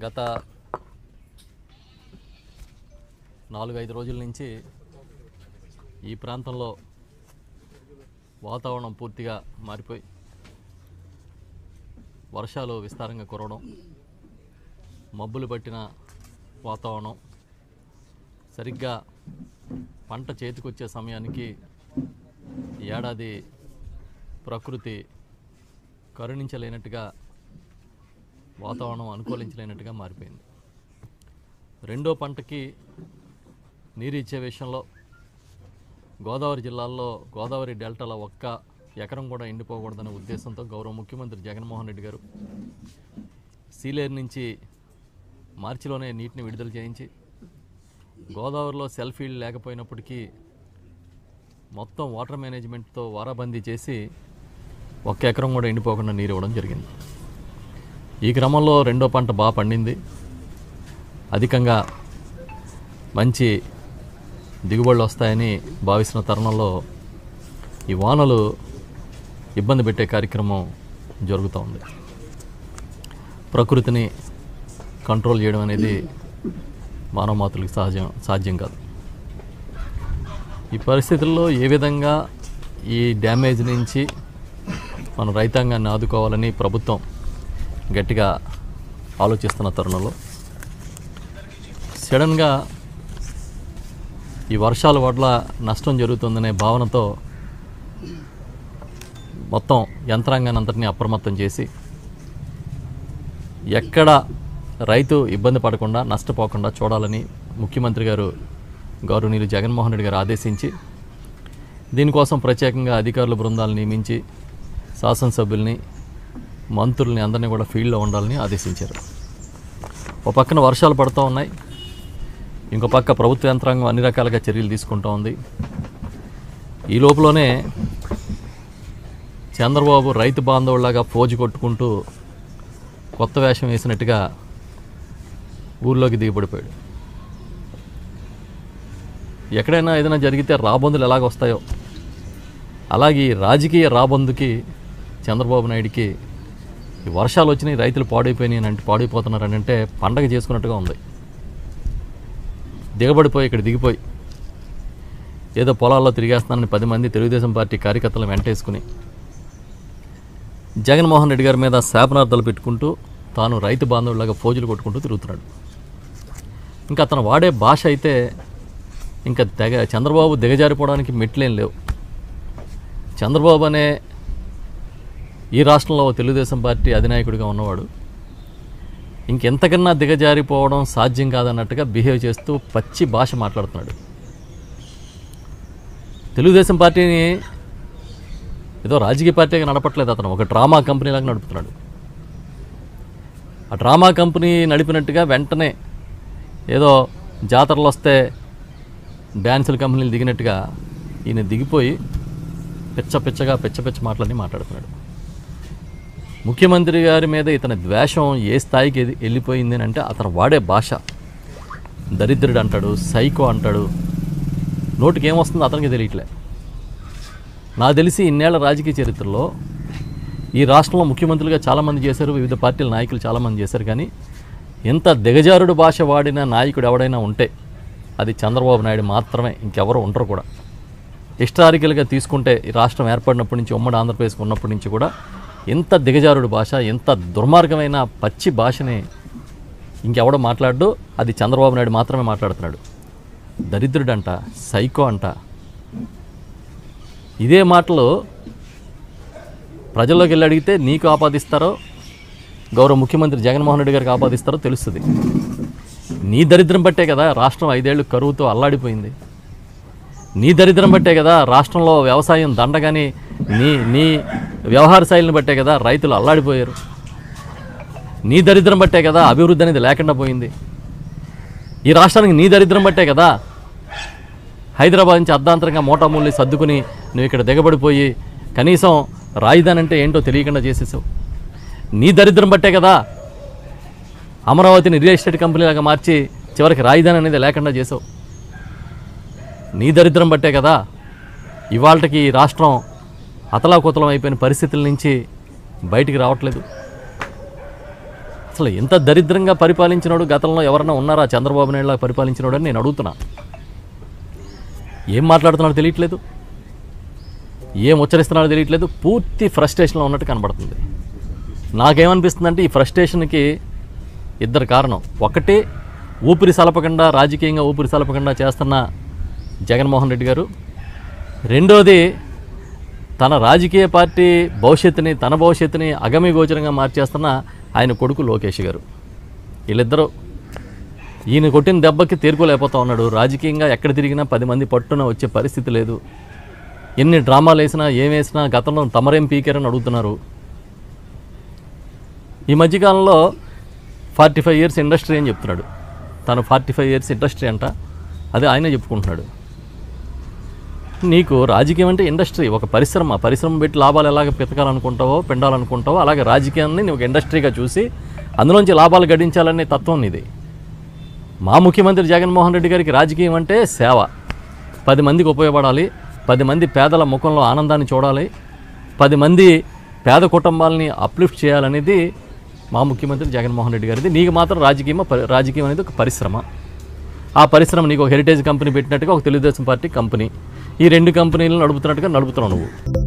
గత నాలుగు ఐదు రోజుల నుంచి ఈ ప్రాంతంలో వాతావరణం పూర్తిగా మారిపోయి వర్షాలు విస్తారంగా కురవడం మబ్బులు పట్టిన వాతావరణం సరిగ్గా పంట చేతికొచ్చే సమయానికి ఈ ఏడాది ప్రకృతి కరుణించలేనట్టుగా వాతావరణం అనుకూలించలేనట్టుగా మారిపోయింది రెండో పంటకి నీరు ఇచ్చే విషయంలో గోదావరి జిల్లాల్లో గోదావరి డెల్టాలో ఒక్క ఎకరం కూడా ఎండిపోకూడదనే ఉద్దేశంతో గౌరవ ముఖ్యమంత్రి జగన్మోహన్ రెడ్డి గారు సీలేరు నుంచి మార్చిలోనే నీటిని విడుదల చేయించి గోదావరిలో సెల్ ఫీల్డ్ లేకపోయినప్పటికీ మొత్తం వాటర్ మేనేజ్మెంట్తో వారాబందీ చేసి ఒక్క ఎకరం కూడా ఎండిపోకుండా నీరు ఇవ్వడం జరిగింది ఈ క్రమంలో రెండో పంట బాగా పండింది అధికంగా మంచి దిగుబడులు వస్తాయని భావిస్తున్న తరుణంలో ఈ వానలు ఇబ్బంది పెట్టే కార్యక్రమం జరుగుతూ ఉంది ప్రకృతిని కంట్రోల్ చేయడం అనేది మానవ మాతృలకు సహజం సాధ్యం కాదు ఈ పరిస్థితుల్లో ఏ విధంగా ఈ డ్యామేజ్ నుంచి మన రైతాంగాన్ని ఆదుకోవాలని ప్రభుత్వం గట్టిగా ఆలోచిస్తున్న తరుణంలో సడన్గా ఈ వర్షాల వల్ల నష్టం జరుగుతుందనే భావనతో మొత్తం యంత్రాంగాన్ని అంతటినీ అప్రమత్తం చేసి ఎక్కడ రైతు ఇబ్బంది పడకుండా నష్టపోకుండా చూడాలని ముఖ్యమంత్రి గారు గౌరవనీయులు జగన్మోహన్ రెడ్డి గారు ఆదేశించి దీనికోసం ప్రత్యేకంగా అధికారుల బృందాలు నియమించి శాసనసభ్యుల్ని మంత్రుల్ని అందరినీ కూడా ఫీల్డ్లో ఉండాలని ఆదేశించారు ఒక పక్కన వర్షాలు పడుతూ ఉన్నాయి ఇంకో పక్క ప్రభుత్వ యంత్రాంగం అన్ని రకాలుగా చర్యలు తీసుకుంటూ ఉంది ఈ లోపలనే చంద్రబాబు రైతు బాంధవులాగా ఫోజు కొట్టుకుంటూ కొత్త వేషం వేసినట్టుగా ఊర్లోకి దిగబడిపోయాడు ఎక్కడైనా ఏదైనా జరిగితే రాబందులు ఎలాగ వస్తాయో అలాగే ఈ రాజకీయ రాబందుకి చంద్రబాబు నాయుడికి ఈ వర్షాలు వచ్చినాయి రైతులు పాడైపోయినాయి అని అంటే పాడైపోతున్నారు అని అంటే పండగ చేసుకున్నట్టుగా ఉంది దిగబడిపోయి ఇక్కడ దిగిపోయి ఏదో పొలాల్లో తిరిగేస్తున్నానని పది మంది తెలుగుదేశం పార్టీ కార్యకర్తలను వెంటేసుకుని జగన్మోహన్ రెడ్డి గారి మీద శాపనార్థాలు పెట్టుకుంటూ తాను రైతు బాంధవులాగా ఫోజులు కొట్టుకుంటూ తిరుగుతున్నాడు ఇంకా అతను వాడే భాష అయితే ఇంకా తెగ చంద్రబాబు దిగజారిపోవడానికి మెట్లేం లేవు చంద్రబాబు అనే ఈ రాష్ట్రంలో తెలుగుదేశం పార్టీ అధినాయకుడిగా ఉన్నవాడు ఇంకెంతకన్నా దిగజారిపోవడం సాధ్యం కాదన్నట్టుగా బిహేవ్ చేస్తూ పచ్చి భాష మాట్లాడుతున్నాడు తెలుగుదేశం పార్టీని ఏదో రాజకీయ పార్టీగా నడపట్లేదు అతను ఒక డ్రామా కంపెనీలాగా నడుపుతున్నాడు ఆ డ్రామా కంపెనీ నడిపినట్టుగా వెంటనే ఏదో జాతరలు వస్తే డ్యాన్సుల కంపెనీలు దిగినట్టుగా ఈయన దిగిపోయి పిచ్చ పిచ్చగా పిచ్చ పిచ్చ మాటలన్నీ మాట్లాడుతున్నాడు ముఖ్యమంత్రి గారి మీద ఇతని ద్వేషం ఏ స్థాయికి ఎది- వెళ్ళిపోయింది అని అంటే అతను వాడే భాష దరిద్రుడు అంటాడు సైకో అంటాడు నోటికి ఏమొస్తుందో అతనికి తెలియట్లే నాకు తెలిసి ఇన్నేళ్ల రాజకీయ చరిత్రలో ఈ రాష్ట్రంలో ముఖ్యమంత్రులుగా చాలామంది చేశారు వివిధ పార్టీల నాయకులు చాలామంది చేశారు కానీ ఇంత దిగజారుడు భాష వాడిన నాయకుడు ఎవడైనా ఉంటే అది చంద్రబాబు నాయుడు మాత్రమే ఇంకెవరు ఉండరు కూడా హిస్టారికల్గా తీసుకుంటే ఈ రాష్ట్రం ఏర్పడినప్పటి నుంచి ఉమ్మడి ఆంధ్రప్రదేశ్ ఉన్నప్పటి నుంచి కూడా ఇంత దిగజారుడు భాష ఎంత దుర్మార్గమైన పచ్చి భాషని ఇంకెవడో మాట్లాడు అది చంద్రబాబు నాయుడు మాత్రమే మాట్లాడుతున్నాడు దరిద్రుడంట సైకో అంట ఇదే మాటలు ప్రజల్లోకి వెళ్ళి అడిగితే నీకు ఆపాదిస్తారో గౌరవ ముఖ్యమంత్రి జగన్మోహన్ రెడ్డి గారికి ఆపాదిస్తారో తెలుస్తుంది నీ దరిద్రం బట్టే కదా రాష్ట్రం ఐదేళ్లు కరువుతో అల్లాడిపోయింది నీ దరిద్రం బట్టే కదా రాష్ట్రంలో వ్యవసాయం దండగాని నీ నీ వ్యవహార శైలిని బట్టే కదా రైతులు అల్లాడిపోయారు నీ దరిద్రం బట్టే కదా అభివృద్ధి అనేది లేకుండా పోయింది ఈ రాష్ట్రానికి నీ దరిద్రం బట్టే కదా హైదరాబాద్ నుంచి అర్ధాంతరంగా మోటామూల్ని సర్దుకుని నువ్వు ఇక్కడ దిగబడిపోయి కనీసం రాజధాని అంటే ఏంటో తెలియకుండా చేసేసావు నీ దరిద్రం బట్టే కదా అమరావతిని రియల్ ఎస్టేట్ కంపెనీలాగా మార్చి చివరికి రాజధాని అనేది లేకుండా చేసావు నీ దరిద్రం బట్టే కదా ఇవాళకి ఈ రాష్ట్రం అతలాకుతలం అయిపోయిన పరిస్థితుల నుంచి బయటికి రావట్లేదు అసలు ఎంత దరిద్రంగా పరిపాలించినోడు గతంలో ఎవరన్నా ఉన్నారా చంద్రబాబు నాయుడులా పరిపాలించినోడు అని నేను అడుగుతున్నా ఏం మాట్లాడుతున్నాడో తెలియట్లేదు ఏం ఉచ్చరిస్తున్నాడో తెలియట్లేదు పూర్తి ఫ్రస్ట్రేషన్లో ఉన్నట్టు కనబడుతుంది నాకేమనిపిస్తుందంటే ఈ ఫ్రస్ట్రేషన్కి ఇద్దరు కారణం ఒకటి ఊపిరి సలపకుండా రాజకీయంగా ఊపిరి సలపకుండా చేస్తున్న జగన్మోహన్ రెడ్డి గారు రెండోది తన రాజకీయ పార్టీ భవిష్యత్తుని తన భవిష్యత్తుని అగమి గోచరంగా మార్చేస్తున్న ఆయన కొడుకు లోకేష్ గారు వీళ్ళిద్దరూ ఈయన కొట్టిన దెబ్బకి తేరుకోలేకపోతా ఉన్నాడు రాజకీయంగా ఎక్కడ తిరిగినా పది మంది పట్టున వచ్చే పరిస్థితి లేదు ఎన్ని డ్రామాలు వేసినా ఏం వేసినా గతంలో తమరేం పీకారని అడుగుతున్నారు ఈ మధ్యకాలంలో ఫార్టీ ఫైవ్ ఇయర్స్ ఇండస్ట్రీ అని చెప్తున్నాడు తను ఫార్టీ ఫైవ్ ఇయర్స్ ఇండస్ట్రీ అంట అదే ఆయనే చెప్పుకుంటున్నాడు నీకు రాజకీయం అంటే ఇండస్ట్రీ ఒక పరిశ్రమ పరిశ్రమ పెట్టి లాభాలు ఎలాగ పెతకాలనుకుంటావో పెండాలనుకుంటావో అలాగే రాజకీయాన్ని నువ్వు ఒక ఇండస్ట్రీగా చూసి అందులోంచి లాభాలు గడించాలనే తత్వం నీది మా ముఖ్యమంత్రి జగన్మోహన్ రెడ్డి గారికి రాజకీయం అంటే సేవ పది మందికి ఉపయోగపడాలి పది మంది పేదల ముఖంలో ఆనందాన్ని చూడాలి పది మంది పేద కుటుంబాలని అప్లిఫ్ట్ చేయాలనేది మా ముఖ్యమంత్రి జగన్మోహన్ రెడ్డి గారిది నీకు మాత్రం రాజకీయం రాజకీయం అనేది ఒక పరిశ్రమ ఆ పరిశ్రమ నీకు ఒక హెరిటేజ్ కంపెనీ పెట్టినట్టుగా ఒక తెలుగుదేశం పార్టీ కంపెనీ ఈ రెండు కంపెనీలను నడుపుతున్నట్టుగా నడుపుతున్నావు నువ్వు